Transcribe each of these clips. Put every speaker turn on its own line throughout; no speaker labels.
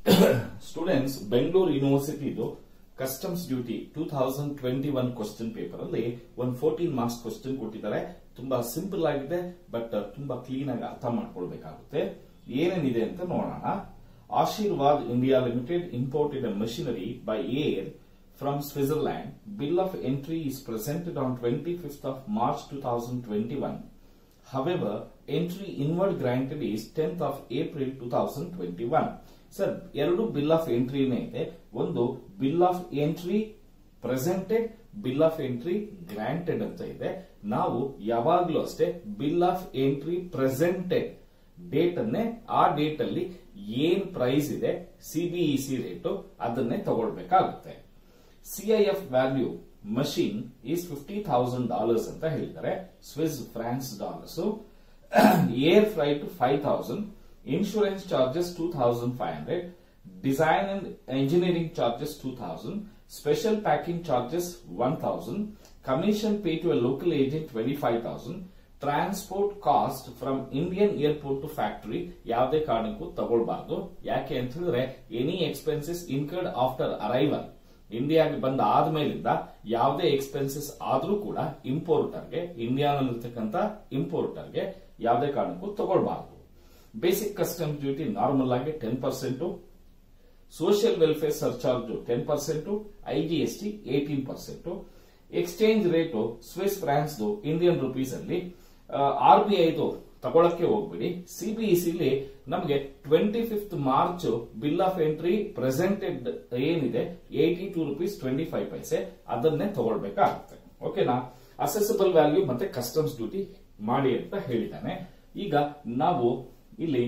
Students Bengaluru ಯೂನಿವರ್ಸಿಟಿದು customs duty two thousand twenty one question paper ಅಲ್ಲಿ ಒಂದು ಫೋರ್ಟೀನ್ ಮಾರ್ಕ್ಸ್ ಕ್ವಶನ್ ಕೊಟ್ಟಿದ್ದಾರೆ ತುಂಬಾ ಸಿಂಪಲ್ ಆಗಿದೆ ಬಟ್ ತುಂಬಾ ಕ್ಲೀನ್ ಆಗಿ ಅರ್ಥ ಮಾಡ್ಕೊಳ್ಬೇಕಾಗುತ್ತೆ ಏನೇನಿದೆ ಅಂತ ನೋಡೋಣ Ashirvad India limited imported a machinery by air from Switzerland bill of entry is presented on 25th of March 2021. However, entry inward granted is 10th of April 2021. Sir ಎರಡು ಬಿಲ್ ಆಫ್ ಎಂಟ್ರಿನೇ ಇದೆ ಒಂದು bill of entry presented bill of entry granted ಅಂತ ಇದೆ ನಾವು ಯಾವಾಗ್ಲೂ ಅಷ್ಟೇ bill of entry presented date ಅನ್ನೇ ಆ ಡೇಟ್ ಅಲ್ಲಿ ಏನ್ ಪ್ರೈಸ್ ಇದೆ ಸಿಬಿಇಸಿ ರೇಟು ಅದನ್ನೇ ತಗೊಳ್ಬೇಕಾಗುತ್ತೆ CIF value machine is fifty thousand dollars ಅಂತ ಹೇಳ್ತಾರೆ Swiss francs dollars air flight five thousand insurance charges two thousand five hundred design and engineering charges two thousand special packing charges one thousand commission pay to a local agent twenty five thousand transport cost from Indian airport to factory ಯಾವುದೇ ಕಾರಣಕ್ಕೂ ತಗೊಳ್ಬಾರ್ದು ಯಾಕೆ ಅಂತ ಹೇಳಿದ್ರೆ any expenses incurred after arrival ಇಂಡಿಯಾಗೆ ಬಂದ ಆದ್ಮೇಲಿಂದ ಯಾವುದೇ expenses ಆದ್ರೂ ಕೂಡ ಇಂಪೋರ್ಟರ್ಗೆ ಇಂಡಿಯಾನಲ್ಲಿರ್ತಕ್ಕಂಥ ಇಂಪೋರ್ಟರ್ಗೆ ಯಾವುದೇ ಕಾರಣಕ್ಕೂ ತಗೊಳ್ಬಾರ್ದು ಬೇಸಿಕ್ ಕಸ್ಟಮ್ ಡ್ಯೂಟಿ ನಾರ್ಮಲ್ ಆಗಿ ten percent social welfare surcharge ten percent IGST eighteen percent exchange rate Swiss francs Indian rupees ಅಲ್ಲಿ ಆರ್ ಬಿ ಐದು ತಗೊಳಕ್ಕೆ ಹೋಗ್ಬಿಡಿ ಸಿಬಿಇಸಿಲಿ ನಮಗೆ twenty fifth March bill of entry presented ಏನಿದೆ eighty two rupees twenty five paise ಅದನ್ನೇ ತಗೊಳ್ಬೇಕಾಗುತ್ತೆ ಓಕೆನಾ ಅಸೆಸಬಲ್ ವ್ಯಾಲ್ಯೂ ಮತ್ತೆ ಕಸ್ಟಮ್ಸ್ ಡ್ಯೂಟಿ ಮಾಡಿ ಅಂತ ಹೇಳಿದ್ದಾನೆ ಈಗ ನಾವು ಇಲ್ಲಿ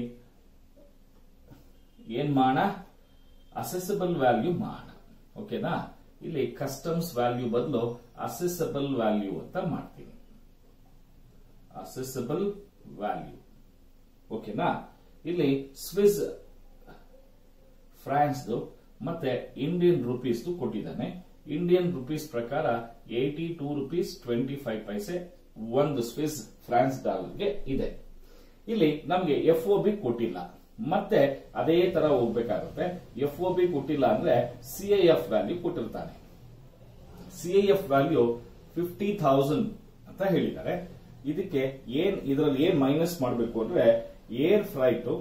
ಏನ್ ಮಾಡೋಣ ಅಸೆಸಬಲ್ ವ್ಯಾಲ್ಯೂ ಮಾಡೋಣ ಓಕೆನಾ ಇಲ್ಲಿ ಕಸ್ಟಮ್ಸ್ ವ್ಯಾಲ್ಯೂ ಬದಲು ಅಸೆಸಬಲ್ ವ್ಯಾಲ್ಯೂ ಅಂತ ಮಾಡ್ತೀನಿ ಅಸೆಸಬಲ್ ವ್ಯಾಲ್ಯೂ ಓಕೆನಾ ಇಲ್ಲಿ ಸ್ವಿಸ್ ಫ್ರಾನ್ಸ್ ಮತ್ತೆ ಇಂಡಿಯನ್ ರುಪೀಸ್ ಕೊಟ್ಟಿದ್ದಾನೆ ಇಂಡಿಯನ್ ರುಪೀಸ್ ಪ್ರಕಾರ eighty two rupees twenty five paise ಒಂದು ಸ್ವಿಸ್ ಫ್ರಾನ್ಸ್ ಡಾಲರ್ಗೆ ಇದೆ ಇಲ್ಲಿ ನಮಗೆ ಎಫ್ ಒ ಬಿ ಕೊಟ್ಟಿಲ್ಲ ಮತ್ತೆ ಅದೇ ತರ ಹೋಗ್ಬೇಕಾಗುತ್ತೆ ಎಫ್ ಒ ಬಿ ಕೊಟ್ಟಿಲ್ಲ ಅಂದ್ರೆ ಸಿಐಎಫ್ ವ್ಯಾಲ್ಯೂ ಕೊಟ್ಟಿರ್ತಾನೆ ಸಿಐಎಫ್ ವ್ಯಾಲ್ಯೂ ಫಿಫ್ಟಿ ಥೌಸಂಡ್ ಅಂತ ಹೇಳಿದ್ದಾರೆ ಇದಕ್ಕೆ ಏನ್ ಇದರಲ್ಲಿ ಏನ್ ಮೈನಸ್ ಮಾಡಬೇಕು ಅಂದ್ರೆ ಏರ್ ಫ್ಲೈಟ್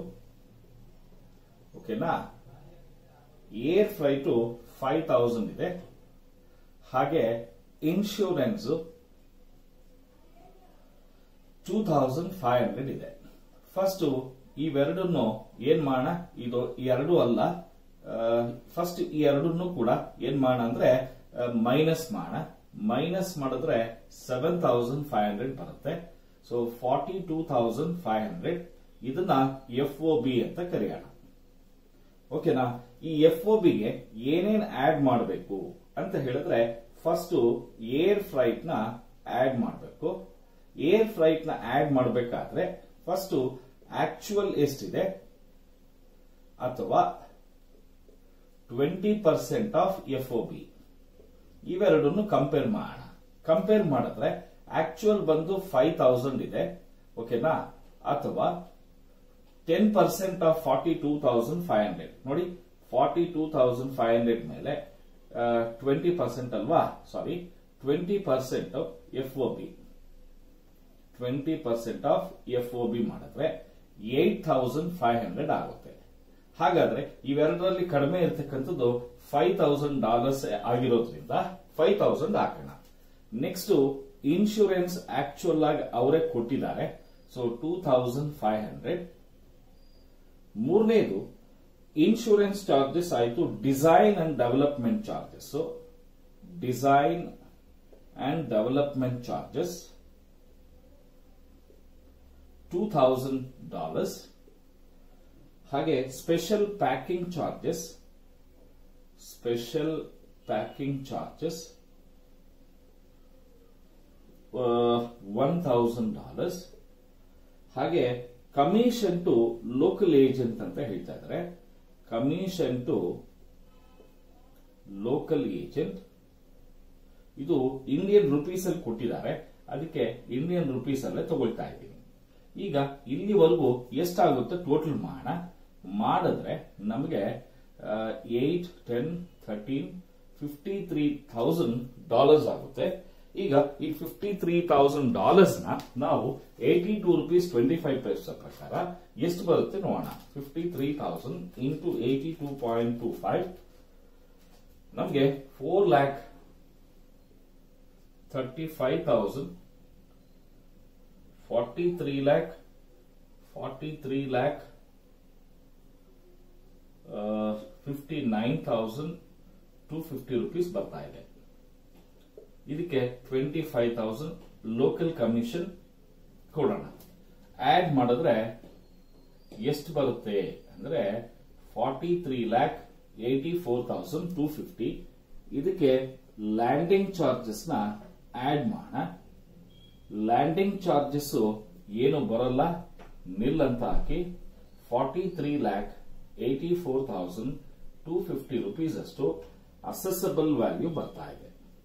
ಓಕೆನಾ ಏರ್ ಫ್ಲೈಟ್ ಫೈವ್ ತೌಸಂಡ್ ಇದೆ ಹಾಗೆ insurance two thousand five hundred ಇದೆ ಫಸ್ಟ್ ಇವೆರಡನ್ನು ಏನ್ ಮಾಡೋಣ ಇದು ಎರಡು ಅಲ್ಲ ಫಸ್ಟ್ ಈ ಎರಡನ್ನು ಕೂಡ ಏನ್ ಮಾಡೋಣ ಅಂದ್ರೆ ಮೈನಸ್ ಮಾಡೋಣ ಮೈನಸ್ ಮಾಡಿದ್ರೆ ಸೆವೆನ್ ತೌಸಂಡ್ ಫೈವ್ ಹಂಡ್ರೆಡ್ ಬರುತ್ತೆ so forty two thousand five hundred ಇದನ್ನ ಎಫ್ ಒ ಬಿ ಅಂತ ಕರೆಯೋಣ ಓಕೆನಾ ಈ ಎಫ್ ಒ ಬಿಗೆ ಏನೇನ್ ಆಡ್ ಮಾಡಬೇಕು ಅಂತ ಹೇಳಿದ್ರೆ ಫಸ್ಟ್ ಏರ್ ಫ್ಲೈಟ್ ನ ಆಡ್ ಮಾಡಬೇಕು ಏರ್ ಫ್ಲೈಟ್ ನ ಆಡ್ ಮಾಡಬೇಕಾದ್ರೆ ಫಸ್ಟ್ ಆಕ್ಚುಯಲ್ ಎಷ್ಟಿದೆ ಅಥವಾ twenty percent of F O B ಇವೆರಡನ್ನು ಕಂಪೇರ್ ಮಾಡೋಣ ಕಂಪೇರ್ ಮಾಡಿದ್ರೆ ಆಕ್ಚುಯಲ್ ಬಂದು ಫೈವ್ ತೌಸಂಡ್ ಇದೆ ಓಕೆನಾ ಅಥವಾ ten percent of forty two thousand five hundred ನೋಡಿ forty two thousand five hundred ಮೇಲೆ ಟ್ವೆಂಟಿ ಪರ್ಸೆಂಟ್ ಅಲ್ವಾ sorry twenty percent F O B twenty percent of F O B ಮಾಡಿದ್ರೆ eight thousand five hundred ಆಗುತ್ತೆ ಹಾಗಾದ್ರೆ ಇವೆರಡರಲ್ಲಿ ಕಡಿಮೆ ಇರತಕ್ಕಂಥದ್ದು five thousand dollars ಆಗಿರೋದ್ರಿಂದ ಫೈವ್ ತೌಸಂಡ್ ಹಾಕೋಣ ನೆಕ್ಸ್ಟ್ ಇನ್ಶೂರೆನ್ಸ್ ಆಕ್ಚುಯಲ್ ಆಗಿ ಅವರೇ ಕೊಟ್ಟಿದ್ದಾರೆ so two thousand five hundred ಮೂರನೇದು ಇನ್ಶೂರೆನ್ಸ್ ಚಾರ್ಜಸ್ ಆಯಿತು design and development charges design and development charges two thousand dollars ಹಾಗೆ special packing charges special packing charges one thousand dollars ಹಾಗೆ commission to local agent ಅಂತ ಹೇಳ್ತಾ ಇದ್ದಾರೆ commission to local agent ಇದು Indian rupees ಅಲ್ಲಿ ಕೊಟ್ಟಿದ್ದಾರೆ ಅದಕ್ಕೆ ಇಂಡಿಯನ್ ರುಪೀಸ್ ಅಲ್ಲೇ ತಗೊಳ್ತಾ ಇದ್ದೀನಿ ಈಗ ಇಲ್ಲಿವರೆಗೂ ಎಷ್ಟಾಗುತ್ತೆ ಟೋಟಲ್ ಮಾಡೋಣ ಮಾಡಿದ್ರೆ ನಮಗೆ eight ten thirteen fifty three thousand dollars ಆಗುತ್ತೆ ಈಗ ಈ ಫಿಫ್ಟಿ ತ್ರೀ ತೌಸಂಡ್ ಡಾಲರ್ಸ್ ನ ನಾವು eighty two rupees twenty five paisa ಪ್ರಕಾರ ಎಷ್ಟು ಬರುತ್ತೆ ನೋಡೋಣ fifty three thousand into eighty two point two five ನಮಗೆ four lakh thirty five thousand forty three lakh forty three lakh fifty nine thousand two fifty rupees ಬರ್ತಾ ಇದೆ ಇದಕ್ಕೆ twenty five thousand local commission ಕೊಡೋಣ add ಮಾಡಿದ್ರೆ ಎಷ್ಟು ಬರುತ್ತೆ ಅಂದ್ರೆ forty three lakh eighty four thousand two fifty ಇದಕ್ಕೆ ಲ್ಯಾಂಡಿಂಗ್ ಚಾರ್ಜಸ್ ನ ಆಡ್ ಮಾಡೋಣ ಲ್ಯಾಂಡಿಂಗ್ ಚಾರ್ಜಸ್ ಏನು ಬರಲ್ಲ ನಿಲ್ ಅಂತ ಹಾಕಿ forty three lakh eighty four thousand two fifty rupees ಅಷ್ಟು ಅಸೆಸಬಲ್ ವ್ಯಾಲ್ಯೂ ಬರ್ತಾ ಇದೆ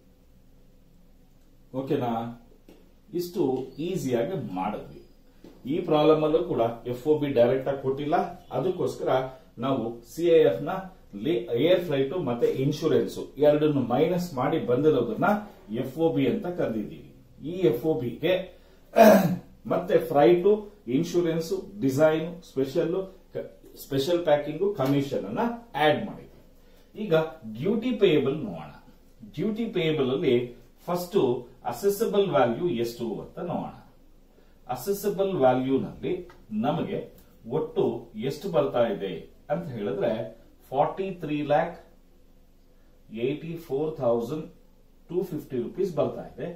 ಓಕೆನಾ ಇಷ್ಟು ಈಸಿಯಾಗಿ ಮಾಡಿದ್ವಿ ಈ ಪ್ರಾಬ್ಲಮ್ ಅಲ್ಲೂ ಕೂಡ ಎಫ್ ಒ ಬಿ ಡೈರೆಕ್ಟ್ ಆಗಿ ಕೊಟ್ಟಿಲ್ಲ ಅದಕ್ಕೋಸ್ಕರ ನಾವು ಸಿಐಎಫ್ ನ ಏರ್ ಫ್ಲೈಟ್ ಮತ್ತೆ ಇನ್ಶೂರೆನ್ಸ್ ಎರಡನ್ನು ಮೈನಸ್ ಮಾಡಿ ಬಂದಿರೋದನ್ನ ಎಫ್ ಒ ಬಿ ಅಂತ ಕರೆದಿದ್ದೀವಿ ಈ ಎಫ್ ಒ ಬಿಗೆ ಮತ್ತೆ freight insurance design special special packing commission ಅನ್ನ ಆಡ್ ಮಾಡಿದ್ವಿ ಈಗ ಡ್ಯೂಟಿ ಪೇಯಬಲ್ ನೋಡೋಣ ಡ್ಯೂಟಿ ಪೇಯಬಲ್ ಅಲ್ಲಿ ಫಸ್ಟ್ ಅಸೆಸಬಲ್ ವ್ಯಾಲ್ಯೂ ಎಷ್ಟು ಅಂತ ನೋಡೋಣ ಅಸೆಸಬಲ್ ವ್ಯಾಲ್ಯೂ ನಲ್ಲಿ ನಮಗೆ ಒಟ್ಟು ಎಷ್ಟು ಬರ್ತಾ ಇದೆ ಅಂತ ಹೇಳಿದ್ರೆ forty three lakh eighty four thousand two fifty rupees ಬರ್ತಾ ಇದೆ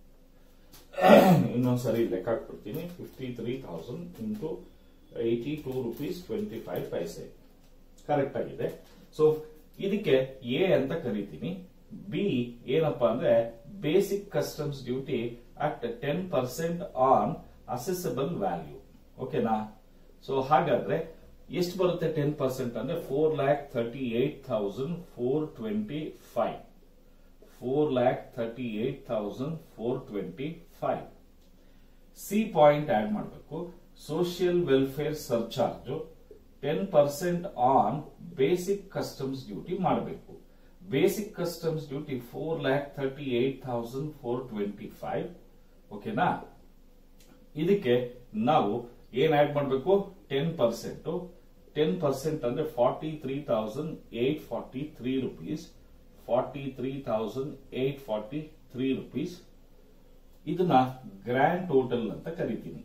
ಇನ್ನೊಂದ್ಸರಿ ಲೆಕ್ಕ ಕೊಡ್ತೀನಿ fifty three thousand into eighty two rupees twenty five paise correct ಆಗಿದೆ ಸೊ ಇದಕ್ಕೆ ಎ ಅಂತ ಕರಿತೀನಿ ಬಿ ಏನಪ್ಪಾ ಅಂದ್ರೆ basic customs duty at ten percent on assessable value ಓಕೆನಾ ಸೊ ಹಾಗಾದ್ರೆ ಎಷ್ಟು ಬರುತ್ತೆ ಟೆನ್ ಪರ್ಸೆಂಟ್ ಅಂದ್ರೆ four lakh thirty eight thousand four twenty five four lakh thirty eight thousand four twenty five C point add ಮಾಡಬೇಕು social welfare surcharge ten percent on basic customs duty ಮಾಡಬೇಕು basic customs duty four lakh thirty eight thousand four twenty five ಓಕೆನಾ ಇದಕ್ಕೆ ನಾವು ಏನ್ add ಮಾಡಬೇಕು ten percent ten percent ಅಂದ್ರೆ forty three thousand eight forty three rupees forty three thousand eight forty three rupees ಇದನ್ನ grand total ಅಂತ ಕರಿತೀನಿ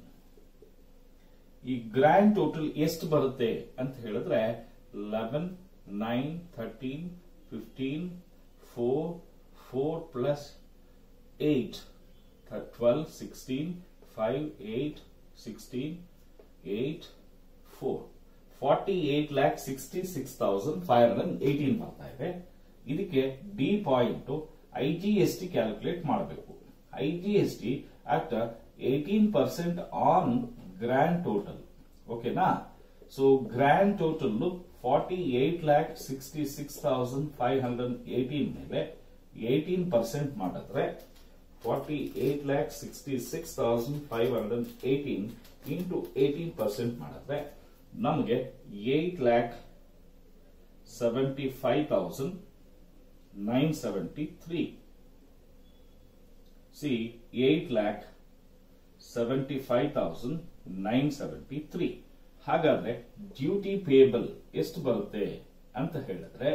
ಈ ಗ್ರ್ಯಾಂಡ್ ಟೋಟಲ್ ಎಷ್ಟು ಬರುತ್ತೆ ಅಂತ ಹೇಳಿದ್ರೆ eleven nine thirteen fifteen four four plus eight twelve sixteen five eight sixteen eight four forty eight lakh sixty six thousand five hundred eighteen ಬರ್ತಾ ಇದೆ ಇದಕ್ಕೆ D point I G S T calculate ಮಾಡಬೇಕು I G S T at eighteen percent on grand total ಓಕೆನಾ so grand total forty eight lakh sixty six thousand five hundred eighteen ಮೇಲೆ eighteen percent ಮಾಡಿದ್ರೆ forty eight lakh sixty six thousand five hundred eighteen into eighteen percent ಮಾಡಿದ್ರೆ ನಮಗೆ eight lakh seventy five thousand nine seventy three C eight lakh seventy five thousand nine seventy three ಹಾಗಾದ್ರೆ duty payable ಎಷ್ಟು ಬರುತ್ತೆ ಅಂತ ಹೇಳಿದ್ರೆ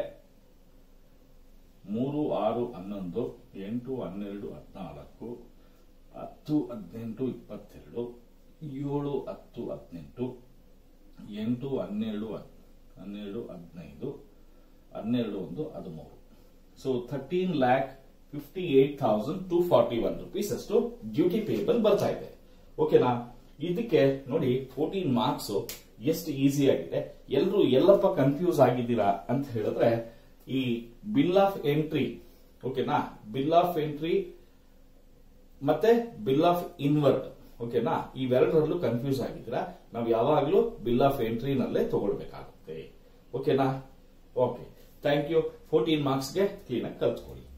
ಮೂರು ಆರು ಹನ್ನೊಂದು ಎಂಟು ಹನ್ನೆರಡು ಹದಿನಾಲ್ಕು ಹತ್ತು ಹದಿನೆಂಟು ಇಪ್ಪತ್ತೆರಡು ಏಳು ಹತ್ತು ಹದಿನೆಂಟು ಎಂಟು ಹನ್ನೆರಡು ಹನ್ನೆರಡು ಹದಿನೈದು ಹನ್ನೆರಡು ಒಂದು ಹದಿಮೂರು so thirteen lakh fifty eight thousand two forty one rupees ಅಷ್ಟು ಡ್ಯೂಟಿ ಪೇಬಲ್ ಬರ್ತಾ ಇದೆ ಓಕೆನಾ ಇದಕ್ಕೆ ನೋಡಿ ಫೋರ್ಟೀನ್ ಮಾರ್ಕ್ಸ್ ಎಷ್ಟು ಈಸಿ ಆಗಿದೆ ಎಲ್ಲರೂ ಎಲ್ಲಪ್ಪ ಕನ್ಫ್ಯೂಸ್ ಆಗಿದ್ದೀರಾ ಅಂತ ಹೇಳಿದ್ರೆ ಈ ಬಿಲ್ ಆಫ್ ಎಂಟ್ರಿ ಓಕೆನಾ ಬಿಲ್ ಆಫ್ ಎಂಟ್ರಿ ಮತ್ತೆ ಬಿಲ್ ಆಫ್ ಇನ್ವರ್ಟ್ ಓಕೆನಾ ಇವೆರಡರಲ್ಲೂ ಕನ್ಫ್ಯೂಸ್ ಆಗಿದ್ದೀರಾ ನಾವು ಯಾವಾಗಲೂ ಬಿಲ್ ಆಫ್ ಎಂಟ್ರಿನಲ್ಲೇ ತಗೊಳ್ಬೇಕಾಗುತ್ತೆ ಓಕೆನಾ ಓಕೆ ಥ್ಯಾಂಕ್ ಯು ಫೋರ್ಟೀನ್ ಮಾರ್ಕ್ಸ್ಗೆ ಕ್ಲೀನಾಗಿ ಕಲ್ತ್ಕೊಳ್ಳಿ